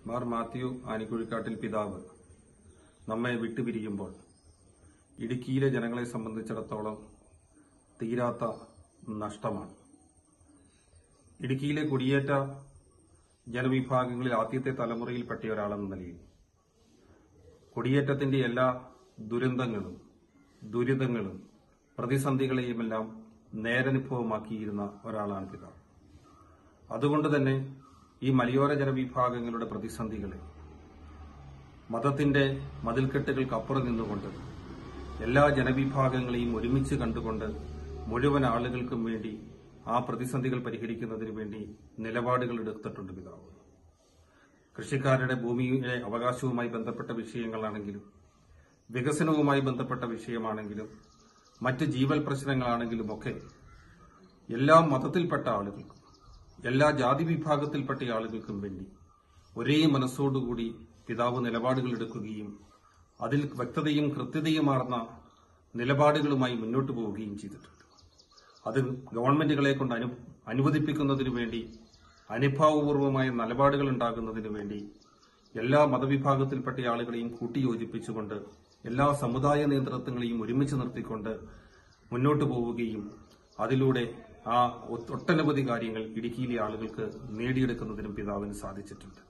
മാർ മാത്യു ആനിക്കുഴിക്കാട്ടിൽ പിതാവ് നമ്മെ വിട്ടുപിരിയുമ്പോൾ ഇടുക്കിയിലെ ജനങ്ങളെ സംബന്ധിച്ചിടത്തോളം തീരാത്ത നഷ്ടമാണ് ഇടുക്കിയിലെ കുടിയേറ്റ ജനവിഭാഗങ്ങളിൽ ആദ്യത്തെ തലമുറയിൽപ്പെട്ട ഒരാളെന്ന നിലയിൽ കുടിയേറ്റത്തിന്റെ എല്ലാ ദുരന്തങ്ങളും ദുരിതങ്ങളും പ്രതിസന്ധികളെയുമെല്ലാം നേരനുഭവമാക്കിയിരുന്ന ഒരാളാണ് പിതാവ് അതുകൊണ്ട് തന്നെ ഈ മലയോര ജനവിഭാഗങ്ങളുടെ പ്രതിസന്ധികളെ മതത്തിന്റെ മതിൽക്കെട്ടുകൾക്കപ്പുറം നിന്നുകൊണ്ട് എല്ലാ ജനവിഭാഗങ്ങളെയും ഒരുമിച്ച് കണ്ടുകൊണ്ട് മുഴുവൻ ആളുകൾക്കും വേണ്ടി ആ പ്രതിസന്ധികൾ പരിഹരിക്കുന്നതിന് വേണ്ടി നിലപാടുകൾ എടുത്തിട്ടുണ്ട് പിതാവ് കൃഷിക്കാരുടെ ഭൂമിയുടെ അവകാശവുമായി ബന്ധപ്പെട്ട വിഷയങ്ങളാണെങ്കിലും വികസനവുമായി ബന്ധപ്പെട്ട വിഷയമാണെങ്കിലും മറ്റ് ജീവൽ പ്രശ്നങ്ങളാണെങ്കിലും ഒക്കെ എല്ലാ മതത്തിൽപ്പെട്ട ആളുകൾക്കും എല്ലാ ജാതി വിഭാഗത്തിൽപ്പെട്ട ആളുകൾക്കും വേണ്ടി ഒരേ മനസ്സോടുകൂടി പിതാവ് നിലപാടുകൾ എടുക്കുകയും അതിൽ വ്യക്തതയും കൃത്യതയുമാർന്ന നിലപാടുകളുമായി മുന്നോട്ട് പോവുകയും ചെയ്തിട്ടുണ്ട് അത് ഗവൺമെന്റുകളെ കൊണ്ട് അനു അനുവദിപ്പിക്കുന്നതിനു വേണ്ടി അനുഭാവപൂർവമായ നിലപാടുകൾ ഉണ്ടാകുന്നതിനു വേണ്ടി എല്ലാ മതവിഭാഗത്തിൽപ്പെട്ട ആളുകളെയും കൂട്ടിയോജിപ്പിച്ചുകൊണ്ട് എല്ലാ സമുദായ നേതൃത്വങ്ങളെയും ഒരുമിച്ച് നിർത്തിക്കൊണ്ട് മുന്നോട്ട് പോവുകയും അതിലൂടെ ആ ഒട്ടനവധി കാര്യങ്ങൾ ഇടുക്കിയിലെ ആളുകൾക്ക് നേടിയെടുക്കുന്നതിനും പിതാവിന് സാധിച്ചിട്ടുണ്ട്